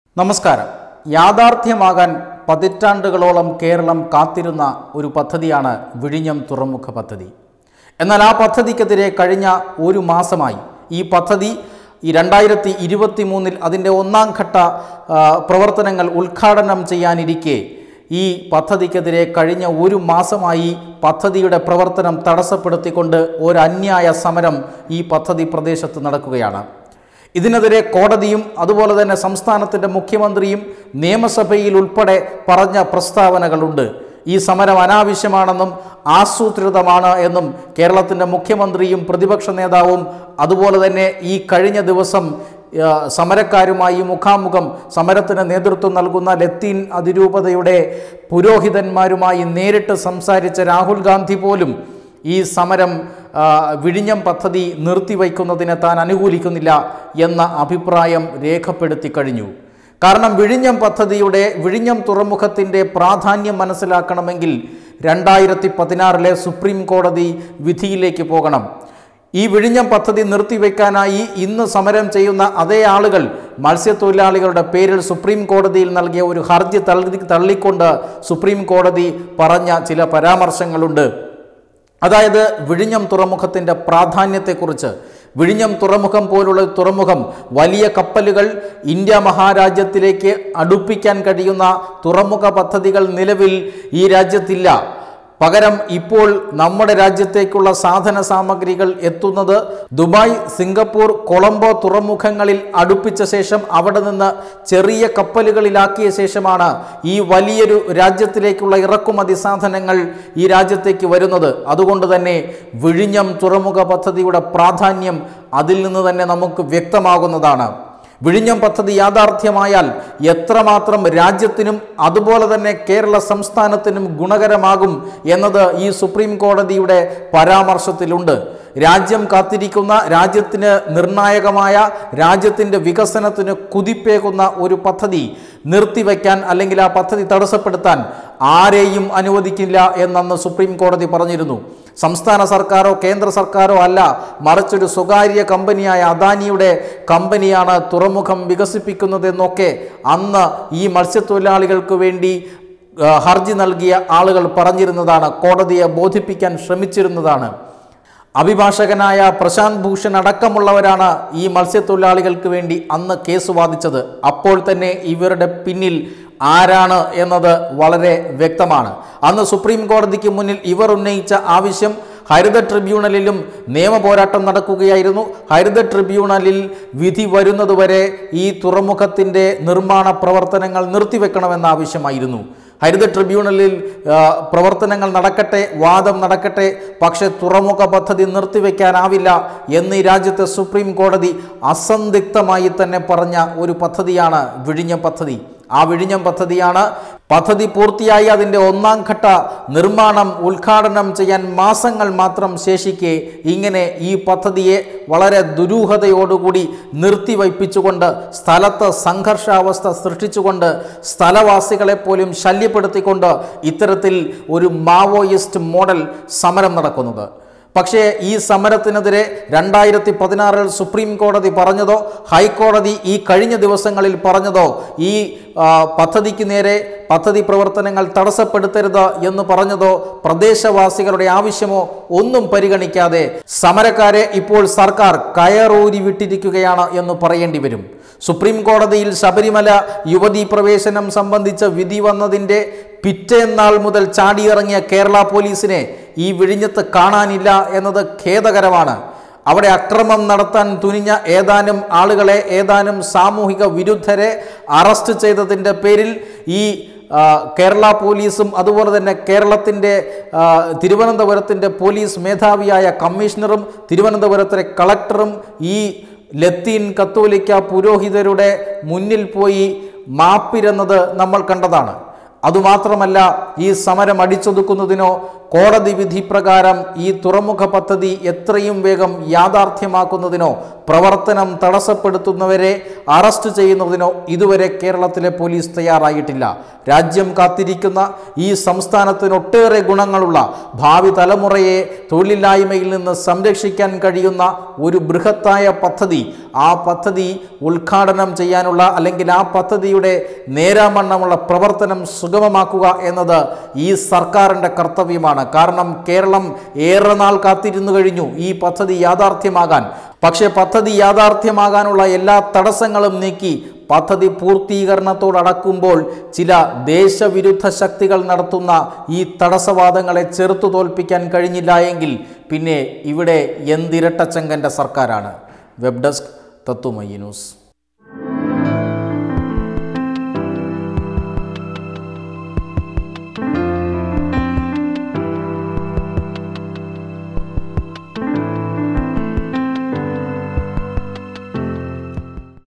നമസ്കാരം യാഥാർത്ഥ്യമാകാൻ പതിറ്റാണ്ടുകളോളം കേരളം കാത്തിരുന്ന ഒരു പദ്ധതിയാണ് വിഴിഞ്ഞം തുറമുഖ പദ്ധതി എന്നാൽ ആ പദ്ധതിക്കെതിരെ കഴിഞ്ഞ ഒരു മാസമായി ഈ പദ്ധതി ഈ രണ്ടായിരത്തി ഇരുപത്തി മൂന്നിൽ അതിൻ്റെ ഒന്നാം ഘട്ട ആ, പ്രവർത്തനങ്ങൾ ഉദ്ഘാടനം ചെയ്യാനിരിക്കെ ഈ പദ്ധതിക്കെതിരെ കഴിഞ്ഞ ഒരു മാസമായി പദ്ധതിയുടെ പ്രവർത്തനം തടസ്സപ്പെടുത്തിക്കൊണ്ട് ഒരു അന്യായ സമരം ഈ പദ്ധതി പ്രദേശത്ത് നടക്കുകയാണ് ഇതിനെതിരെ കോടതിയും അതുപോലെ തന്നെ സംസ്ഥാനത്തിൻ്റെ മുഖ്യമന്ത്രിയും നിയമസഭയിൽ ഉൾപ്പെടെ പറഞ്ഞ പ്രസ്താവനകളുണ്ട് ഈ സമരം അനാവശ്യമാണെന്നും ആസൂത്രിതമാണ് എന്നും കേരളത്തിൻ്റെ മുഖ്യമന്ത്രിയും പ്രതിപക്ഷ നേതാവും അതുപോലെ തന്നെ ഈ കഴിഞ്ഞ ദിവസം ആ, സമരക്കാരുമായി മുഖാമുഖം സമരത്തിന് നേതൃത്വം നൽകുന്ന ലത്തീൻ അതിരൂപതയുടെ പുരോഹിതന്മാരുമായി നേരിട്ട് സംസാരിച്ച രാഹുൽ ഗാന്ധി പോലും ഈ സമരം ആ, വിഴിഞ്ഞം പദ്ധതി നിർത്തിവയ്ക്കുന്നതിനെ താൻ അനുകൂലിക്കുന്നില്ല എന്ന അഭിപ്രായം രേഖപ്പെടുത്തി കഴിഞ്ഞു കാരണം വിഴിഞ്ഞം പദ്ധതിയുടെ വിഴിഞ്ഞം തുറമുഖത്തിൻ്റെ പ്രാധാന്യം മനസ്സിലാക്കണമെങ്കിൽ രണ്ടായിരത്തി പതിനാറിലെ സുപ്രീം കോടതി വിധിയിലേക്ക് പോകണം ഈ വിഴിഞ്ഞം പദ്ധതി നിർത്തിവെക്കാനായി ഇന്ന് സമരം ചെയ്യുന്ന അതേ ആളുകൾ മത്സ്യത്തൊഴിലാളികളുടെ പേരിൽ സുപ്രീം കോടതിയിൽ നൽകിയ ഒരു ഹർജി തള്ളി തള്ളിക്കൊണ്ട് സുപ്രീം കോടതി പറഞ്ഞ ചില പരാമർശങ്ങളുണ്ട് അതായത് വിഴിഞ്ഞം തുറമുഖത്തിൻ്റെ പ്രാധാന്യത്തെക്കുറിച്ച് വിഴിഞ്ഞം തുറമുഖം പോലുള്ള തുറമുഖം വലിയ കപ്പലുകൾ ഇന്ത്യ മഹാരാജ്യത്തിലേക്ക് അടുപ്പിക്കാൻ കഴിയുന്ന തുറമുഖ പദ്ധതികൾ നിലവിൽ ഈ രാജ്യത്തില്ല പകരം ഇപ്പോൾ നമ്മുടെ രാജ്യത്തേക്കുള്ള സാധന സാമഗ്രികൾ എത്തുന്നത് ദുബായ് സിംഗപ്പൂർ കൊളംബോ തുറമുഖങ്ങളിൽ അടുപ്പിച്ച ശേഷം അവിടെ നിന്ന് ചെറിയ കപ്പലുകളിലാക്കിയ ശേഷമാണ് ഈ വലിയൊരു രാജ്യത്തിലേക്കുള്ള ഇറക്കുമതി സാധനങ്ങൾ ഈ രാജ്യത്തേക്ക് വരുന്നത് അതുകൊണ്ട് തന്നെ വിഴിഞ്ഞം തുറമുഖ പദ്ധതിയുടെ പ്രാധാന്യം അതിൽ നിന്ന് തന്നെ നമുക്ക് വ്യക്തമാകുന്നതാണ് വിഴിഞ്ഞം പദ്ധതി യാഥാർത്ഥ്യമായാൽ എത്രമാത്രം രാജ്യത്തിനും അതുപോലെ തന്നെ കേരള സംസ്ഥാനത്തിനും ഗുണകരമാകും എന്നത് ഈ സുപ്രീം കോടതിയുടെ പരാമർശത്തിലുണ്ട് രാജ്യം കാത്തിരിക്കുന്ന രാജ്യത്തിന് നിർണായകമായ രാജ്യത്തിൻ്റെ വികസനത്തിന് കുതിപ്പേകുന്ന ഒരു പദ്ധതി നിർത്തിവെക്കാൻ അല്ലെങ്കിൽ ആ പദ്ധതി തടസ്സപ്പെടുത്താൻ ആരെയും അനുവദിക്കില്ല എന്നന്ന് സുപ്രീം കോടതി പറഞ്ഞിരുന്നു സംസ്ഥാന സർക്കാരോ കേന്ദ്ര സർക്കാരോ അല്ല മറിച്ചൊരു സ്വകാര്യ കമ്പനിയായ അദാനിയുടെ കമ്പനിയാണ് തുറമുഖം വികസിപ്പിക്കുന്നതെന്നൊക്കെ അന്ന് ഈ മത്സ്യത്തൊഴിലാളികൾക്ക് വേണ്ടി ആ, ഹർജി നൽകിയ ആളുകൾ പറഞ്ഞിരുന്നതാണ് കോടതിയെ ബോധിപ്പിക്കാൻ ശ്രമിച്ചിരുന്നതാണ് അഭിഭാഷകനായ പ്രശാന്ത് ഭൂഷൺ അടക്കമുള്ളവരാണ് ഈ മത്സ്യത്തൊഴിലാളികൾക്ക് വേണ്ടി അന്ന് കേസ് വാദിച്ചത് അപ്പോൾ തന്നെ ഇവരുടെ പിന്നിൽ ആരാണ് എന്നത് വളരെ വ്യക്തമാണ് അന്ന് സുപ്രീം കോടതിക്ക് മുന്നിൽ ഇവർ ഉന്നയിച്ച ആവശ്യം ഹരിത ട്രിബ്യൂണലിലും നിയമ പോരാട്ടം നടക്കുകയായിരുന്നു ഹരിത ട്രിബ്യൂണലിൽ വിധി വരുന്നതുവരെ ഈ തുറമുഖത്തിൻ്റെ നിർമ്മാണ പ്രവർത്തനങ്ങൾ നിർത്തിവെക്കണമെന്ന ആവശ്യമായിരുന്നു ഹരിത ട്രിബ്യൂണലിൽ ആ, പ്രവർത്തനങ്ങൾ നടക്കട്ടെ വാദം നടക്കട്ടെ പക്ഷേ തുറമുഖ പദ്ധതി നിർത്തിവെക്കാനാവില്ല എന്ന് ഈ രാജ്യത്തെ സുപ്രീം കോടതി അസന്ദിഗ്ധമായി തന്നെ പറഞ്ഞ ഒരു പദ്ധതിയാണ് വിഴിഞ്ഞം പദ്ധതി ആ വിഴിഞ്ഞം പദ്ധതിയാണ് പദ്ധതി പൂർത്തിയായി അതിൻ്റെ ഒന്നാം ഘട്ട നിർമ്മാണം ഉദ്ഘാടനം ചെയ്യാൻ മാസങ്ങൾ മാത്രം ശേഷിക്കെ ഇങ്ങനെ ഈ പദ്ധതിയെ വളരെ ദുരൂഹതയോടുകൂടി നിർത്തിവയ്പ്പിച്ചുകൊണ്ട് സ്ഥലത്ത് സംഘർഷാവസ്ഥ സൃഷ്ടിച്ചുകൊണ്ട് സ്ഥലവാസികളെ പോലും ശല്യപ്പെടുത്തിക്കൊണ്ട് ഇത്തരത്തിൽ ഒരു മാവോയിസ്റ്റ് മോഡൽ സമരം നടക്കുന്നത് പക്ഷേ ഈ സമരത്തിനെതിരെ രണ്ടായിരത്തി പതിനാറിൽ സുപ്രീം കോടതി പറഞ്ഞതോ ഹൈക്കോടതി ഈ കഴിഞ്ഞ ദിവസങ്ങളിൽ പറഞ്ഞതോ ഈ ആ, പദ്ധതിക്ക് നേരെ പദ്ധതി പ്രവർത്തനങ്ങൾ തടസ്സപ്പെടുത്തരുത് എന്ന് പറഞ്ഞതോ പ്രദേശവാസികളുടെ ആവശ്യമോ ഒന്നും പരിഗണിക്കാതെ സമരക്കാരെ ഇപ്പോൾ സർക്കാർ കയറൂരി വിട്ടിരിക്കുകയാണ് എന്ന് പറയേണ്ടി വരും സുപ്രീം കോടതിയിൽ ശബരിമല യുവതീ പ്രവേശനം സംബന്ധിച്ച വിധി വന്നതിൻ്റെ പിറ്റേന്നാൾ മുതൽ ചാടിയിറങ്ങിയ കേരള പോലീസിനെ ഈ വിഴിഞ്ഞത്ത് കാണാനില്ല എന്നത് ഖേദകരമാണ് അവിടെ അക്രമം നടത്താൻ തുനിഞ്ഞ ഏതാനും ആളുകളെ ഏതാനും സാമൂഹിക വിരുദ്ധരെ അറസ്റ്റ് ചെയ്തതിൻ്റെ പേരിൽ ഈ ആ, കേരള പോലീസും അതുപോലെ തന്നെ കേരളത്തിൻ്റെ ആ, തിരുവനന്തപുരത്തിൻ്റെ പോലീസ് മേധാവിയായ കമ്മീഷണറും തിരുവനന്തപുരത്തിലെ കളക്ടറും ഈ ലത്തീൻ കത്തോലിക്ക പുരോഹിതരുടെ മുന്നിൽ പോയി മാപ്പിരുന്നത് നമ്മൾ കണ്ടതാണ് അതുമാത്രമല്ല ഈ സമരം അടിച്ചൊതുക്കുന്നതിനോ കോടതി വിധി പ്രകാരം ഈ തുറമുഖ പദ്ധതി എത്രയും വേഗം യാഥാർത്ഥ്യമാക്കുന്നതിനോ പ്രവർത്തനം തടസ്സപ്പെടുത്തുന്നവരെ അറസ്റ്റ് ചെയ്യുന്നതിനോ ഇതുവരെ കേരളത്തിലെ പോലീസ് തയ്യാറായിട്ടില്ല രാജ്യം കാത്തിരിക്കുന്ന ഈ സംസ്ഥാനത്തിന് ഒട്ടേറെ ഗുണങ്ങളുള്ള ഭാവി തലമുറയെ തൊഴിലില്ലായ്മയിൽ നിന്ന് സംരക്ഷിക്കാൻ കഴിയുന്ന ഒരു ബൃഹത്തായ പദ്ധതി ആ പദ്ധതി ഉദ്ഘാടനം ചെയ്യാനുള്ള അല്ലെങ്കിൽ ആ പദ്ധതിയുടെ നേരാമണ്ണമുള്ള പ്രവർത്തനം സുഗമമാക്കുക എന്നത് ഈ സർക്കാരിൻ്റെ കർത്തവ്യമാണ് കാരണം കേരളം ഏറെ നാൾ കാത്തിരുന്നു കഴിഞ്ഞു ഈ പദ്ധതി യാഥാർത്ഥ്യമാകാൻ പക്ഷേ പദ്ധതി യാഥാർത്ഥ്യമാകാനുള്ള എല്ലാ തടസ്സങ്ങളും നീക്കി പദ്ധതി പൂർത്തീകരണത്തോടടക്കുമ്പോൾ ചില ദേശവിരുദ്ധ ശക്തികൾ നടത്തുന്ന ഈ തടസ്സവാദങ്ങളെ ചെറുത്തു തോൽപ്പിക്കാൻ കഴിഞ്ഞില്ല എങ്കിൽ പിന്നെ ഇവിടെ എന്തിരട്ടച്ചങ്കൻ്റെ സർക്കാരാണ് വെബ് ഡെസ്ക് തത്തുമയി ന്യൂസ്